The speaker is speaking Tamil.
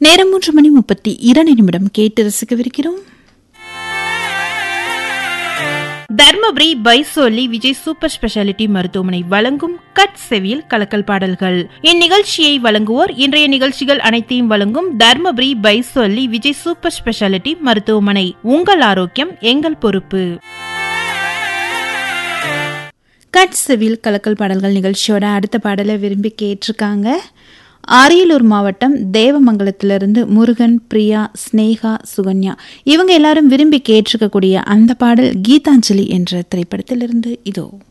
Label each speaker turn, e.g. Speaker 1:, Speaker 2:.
Speaker 1: நேரம் மூன்று மணி முப்பத்தி இரண்டு நிமிடம் கேட்டு ரசிக்கவிருக்கிறோம்
Speaker 2: தர்மபுரி பைசோலி விஜய் சூப்பர் ஸ்பெஷாலிட்டி மருத்துவமனை வழங்கும் கட் செவியில் கலக்கல் பாடல்கள் இந்நிகழ்ச்சியை வழங்குவோர் இன்றைய நிகழ்ச்சிகள் அனைத்தையும் வழங்கும் தர்மபுரி பைசோலி விஜய் சூப்பர் ஸ்பெஷாலிட்டி மருத்துவமனை உங்கள் ஆரோக்கியம் எங்கள் பொறுப்பு
Speaker 1: கட் செவில் கலக்கல் பாடல்கள் நிகழ்ச்சியோட அடுத்த பாடலை விரும்பி கேட்டிருக்காங்க அரியலூர் மாவட்டம் தேவமங்கலத்திலிருந்து முருகன் பிரியா ஸ்னேகா சுகன்யா இவங்க எல்லாரும் விரும்பி கேட்டிருக்கக்கூடிய அந்த பாடல் கீதாஞ்சலி என்ற திரைப்படத்திலிருந்து இதோ